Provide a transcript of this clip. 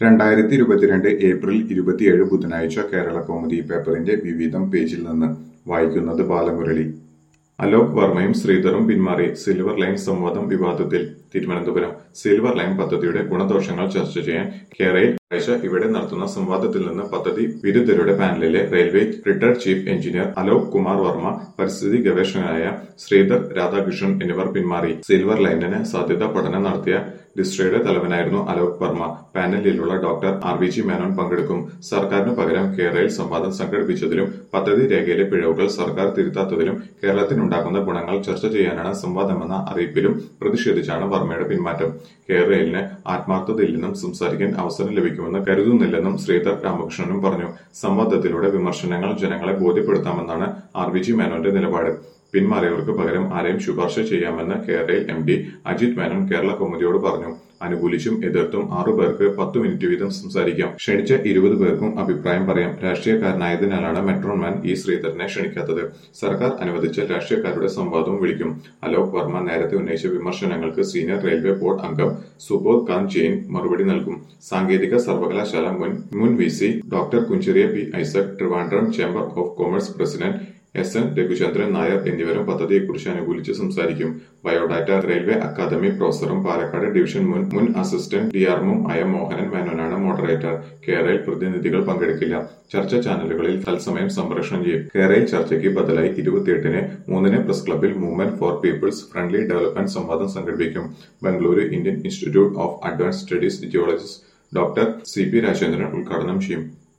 രണ്ടായിരത്തി ഇരുപത്തിരണ്ട് ഏപ്രിൽ ഇരുപത്തിയേഴ് ബുധനാഴ്ച കേരള കൗമുദി പേപ്പറിന്റെ വിവിധം പേജിൽ നിന്ന് വായിക്കുന്നത് ബാലമുരളി അലോക് വർമ്മയും ശ്രീധറും പിന്മാറി സിൽവർ ലൈൻ സംവാദം വിവാദത്തിൽ തിരുവനന്തപുരം സിൽവർ ലൈൻ പദ്ധതിയുടെ ഗുണദോഷങ്ങൾ ചർച്ച ചെയ്യാൻ കേരളയിൽ ആഴ്ച ഇവിടെ നടത്തുന്ന സംവാദത്തിൽ നിന്ന് പദ്ധതി വിരുദ്ധരുടെ പാനലിലെ railway retired chief engineer Alok Kumar Varma പരിസ്ഥിതി ഗവേഷകനായ ശ്രീധർ രാധാകൃഷ്ണൻ എന്നിവർ പിന്മാറി സിൽവർ ലൈനിന് സാധ്യതാ പഠനം നടത്തിയ ഡിസ്ട്രയുടെ തലവനായിരുന്നു അലോക് വർമ്മ പാനലിലുള്ള doctor R V G Menon പങ്കെടുക്കും സർക്കാരിനു പകരം കേരളയിൽ സംവാദം സംഘടിപ്പിച്ചതിലും പദ്ധതി രേഖയിലെ പിഴവുകൾ സർക്കാർ തിരുത്താത്തതിലും കേരളത്തിനുണ്ടാക്കുന്ന ഗുണങ്ങൾ ചർച്ച ചെയ്യാനാണ് സംവാദമെന്ന അറിയിപ്പിലും പ്രതിഷേധിച്ചാണ് വർമ്മയുടെ പിന്മാറ്റം കേരളയിലിന് ആത്മാർത്ഥതയില്ലെന്നും സംസാരിക്കാൻ അവസരം ലഭിക്കുമെന്ന് കരുതുന്നില്ലെന്നും ശ്രീധർ രാമകൃഷ്ണനും പറഞ്ഞു സംവാദത്തിലൂടെ വിമർശനങ്ങൾ ജനങ്ങളെ ബോധ്യപ്പെടുത്താമെന്നാണ് ആർ വി ജി മേനോന്റെ നിലപാട് പിന്മാറിയവർക്ക് പകരം ആരെയും ശുപാർശ ചെയ്യാമെന്ന് കേരളയിൽ എം ഡി അജിത് മേനോൻ കേരള കൗമുദിയോട് പറഞ്ഞു അനുകൂലിച്ചും എതിർത്തും ആറു പേർക്ക് പത്ത് മിനിറ്റ് വീതം സംസാരിക്കാം ക്ഷണിച്ച ഇരുപത് പേർക്കും അഭിപ്രായം പറയാം രാഷ്ട്രീയക്കാരനായതിനാലാണ് മെട്രോമാൻ ഇ ശ്രീധരനെ ക്ഷണിക്കാത്തത് സർക്കാർ അനുവദിച്ച രാഷ്ട്രീയക്കാരുടെ സംവാദവും വിളിക്കും അലോക് വർമ്മ നേരത്തെ ഉന്നയിച്ച വിമർശനങ്ങൾക്ക് സീനിയർ റെയിൽവേ ബോർഡ് അംഗം സുബോധ് കാന്ത് ജെയിൻ മറുപടി നൽകും സാങ്കേതിക സർവകലാശാല മുൻ മുൻ V C doctor Kunchiria P Isaac Trivandrum chamber of commerce president S N Raghuchandran Nair എന്നിവരും പദ്ധതിയെക്കുറിച്ച് അനുകൂലിച്ച് സംസാരിക്കും ബയോഡാറ്റ റെയിൽവേ അക്കാദമി പ്രൊഫസറും പാലക്കാട് ഡിവിഷൻ മുൻ മുൻ അസിസ്റ്റന്റ് ഡിആർമും ആയ മോഹനൻ മേനോനാണ് മോഡറേറ്റർ കേരളയിൽ പ്രതിനിധികൾ പങ്കെടുക്കില്ല ചർച്ച ചാനലുകളിൽ തത്സമയം സംപ്രേഷണം ചെയ്യും കേരളയിൽ ചർച്ചയ്ക്ക് ബദലായി ഇരുപത്തിയെട്ടിന് മൂന്നിന് പ്രസ് ക്ലബിൽ movement for people's friendly development സംവാദം സംഘടിപ്പിക്കും Bengaluru Indian institute of advance studies geologist doctor C P Rajendran ഉദ്ഘാടനം ചെയ്യും